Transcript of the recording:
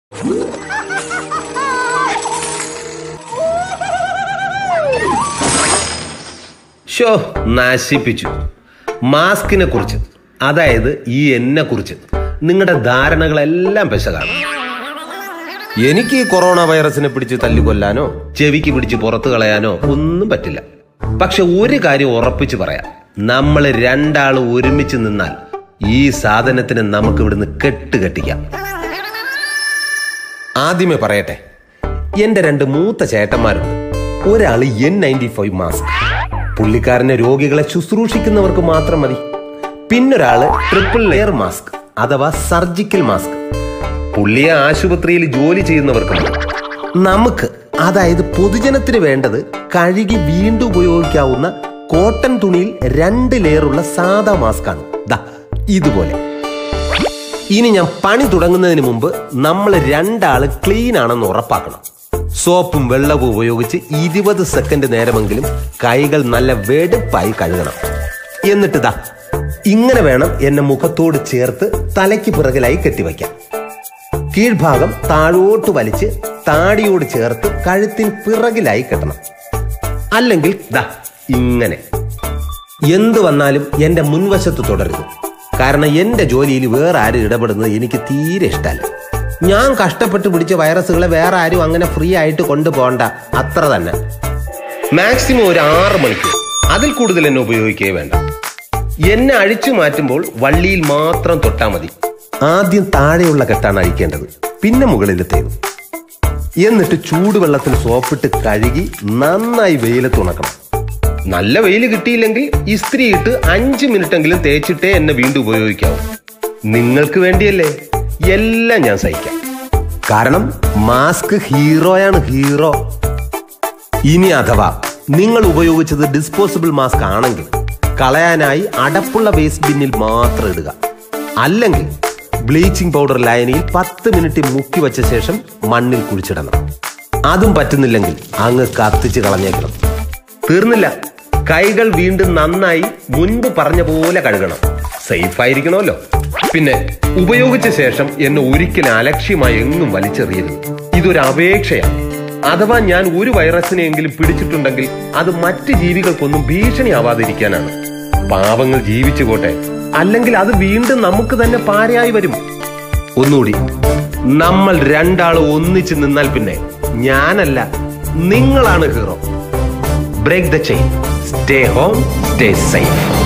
show നശിപ്പിച്ചു മാസ്കിനെ കുറിച്ച് അതായത് ഈ എന്നെ കുറിച്ച് നിങ്ങളുടെ ധാരണകളെല്ലാം പെശകാണ് എനിക്ക് ഈ കൊറോണ വൈറസിനെ പിടിച്ച് തല്ലിക്കൊല്ലാനോ ചെവിക്ക് പിടിച്ച് പുറത്തു കളയാനോ ഒന്നും പറ്റില്ല പക്ഷെ ഒരു കാര്യം ഉറപ്പിച്ച് പറയാം നമ്മൾ രണ്ടാൾ ഒരുമിച്ച് നിന്നാൽ ഈ സാധനത്തിന് നമുക്ക് ഇവിടുന്ന് കെട്ടുകെട്ടിക്കാം ആദ്യമേ പറയട്ടെ എന്റെ രണ്ട് മൂത്ത ചേട്ടന്മാരുണ്ട് ഒരാള് എൻ നയൻറ്റി ഫൈവ് മാസ്ക് പുള്ളിക്കാരനെ രോഗികളെ ശുശ്രൂഷിക്കുന്നവർക്ക് മാത്രം മതി പിന്നൊരാള് ട്രിപ്പിൾ ലെയർ മാസ്ക് അഥവാ സർജിക്കൽ മാസ്ക് പുള്ളിയെ ആശുപത്രിയിൽ ജോലി ചെയ്യുന്നവർക്ക് മതി നമുക്ക് അതായത് പൊതുജനത്തിന് വേണ്ടത് കഴുകി വീണ്ടും ഉപയോഗിക്കാവുന്ന കോട്ടൺ തുണിയിൽ രണ്ട് ലെയറുള്ള സാദാ മാസ്കാണ് ദാ ഇതുപോലെ ഇനി ഞാൻ പണി തുടങ്ങുന്നതിന് മുമ്പ് നമ്മൾ രണ്ടാള് ക്ലീൻ ആണെന്ന് ഉറപ്പാക്കണം സോപ്പും വെള്ളവും ഉപയോഗിച്ച് ഇരുപത് സെക്കൻഡ് നേരമെങ്കിലും കൈകൾ നല്ല വെടുപ്പായി കഴുകണം എന്നിട്ട് ദാ ഇങ്ങനെ വേണം എന്നെ മുഖത്തോട് ചേർത്ത് തലയ്ക്ക് പിറകിലായി കെട്ടിവയ്ക്കാൻ കീഴ്ഭാഗം താഴോട്ട് വലിച്ച് താടിയോട് ചേർത്ത് കഴുത്തിന് പിറകിലായി കെട്ടണം അല്ലെങ്കിൽ ദാ ഇങ്ങനെ എന്തു വന്നാലും എന്റെ മുൻവശത്ത് തുടരുത് കാരണം എന്റെ ജോലിയിൽ വേറെ ആരും ഇടപെടുന്നത് എനിക്ക് തീരെ ഇഷ്ടമല്ല ഞാൻ കഷ്ടപ്പെട്ട് പിടിച്ച വൈറസുകളെ വേറെ ആരും അങ്ങനെ ഫ്രീ ആയിട്ട് കൊണ്ടുപോകണ്ട അത്ര തന്നെ മാക്സിമം ഒരു ആറ് മണിക്കൂർ അതിൽ കൂടുതൽ എന്നെ ഉപയോഗിക്കുകയേ വേണ്ട എന്നെ അഴിച്ചു മാറ്റുമ്പോൾ വള്ളിയിൽ മാത്രം തൊട്ടാൽ മതി ആദ്യം താഴെയുള്ള കെട്ടാണ് അഴിക്കേണ്ടത് പിന്നെ മുകളിലത്തേത് എന്നിട്ട് ചൂടുവെള്ളത്തിൽ സോപ്പിട്ട് കഴുകി നന്നായി വെയിലത്ത് ഉണക്കണം നല്ല വെയിൽ കിട്ടിയില്ലെങ്കിൽ ഇസ്ത്രി ഇട്ട് അഞ്ച് മിനിറ്റെങ്കിലും തേച്ചിട്ടേ എന്നെ വീണ്ടും ഉപയോഗിക്കാവൂ നിങ്ങൾക്ക് വേണ്ടിയല്ലേ എല്ലാം ഞാൻ സഹിക്കാം കാരണം മാസ്ക് ഹീറോയാണ് ഹീറോ ഇനി അഥവാ നിങ്ങൾ ഉപയോഗിച്ചത് ഡിസ്പോസിബിൾ മാസ്ക് ആണെങ്കിൽ കളയാനായി അടപ്പുള്ള വേസ്റ്റ് ബിന്നിൽ മാത്രം ഇടുക അല്ലെങ്കിൽ ബ്ലീച്ചിങ് പൗഡർ ലൈനിയിൽ പത്ത് മിനിറ്റ് മുക്കി വച്ച ശേഷം മണ്ണിൽ കുഴിച്ചിടണം അതും പറ്റുന്നില്ലെങ്കിൽ അങ്ങ് കത്തിച്ച് കളഞ്ഞേക്കണം തീർന്നില്ല കൈകൾ വീണ്ടും നന്നായി മുൻപ് പറഞ്ഞ പോലെ കഴുകണം സേഫ് ആയിരിക്കണമല്ലോ പിന്നെ ഉപയോഗിച്ച ശേഷം എന്നെ ഒരിക്കലും അലക്ഷ്യമായി എങ്ങും വലിച്ചെറിയരുത് ഇതൊരു അപേക്ഷയാണ് അഥവാ ഞാൻ ഒരു വൈറസിനെയെങ്കിലും പിടിച്ചിട്ടുണ്ടെങ്കിൽ അത് മറ്റ് ജീവികൾക്കൊന്നും ഭീഷണിയാവാതിരിക്കാനാണ് പാവങ്ങൾ ജീവിച്ചു പോട്ടെ അല്ലെങ്കിൽ അത് വീണ്ടും നമുക്ക് തന്നെ പാരയായി വരും ഒന്നുകൂടി നമ്മൾ രണ്ടാൾ ഒന്നിച്ച് നിന്നാൽ പിന്നെ ഞാനല്ല നിങ്ങളാണ് hero break the chain stay home stay safe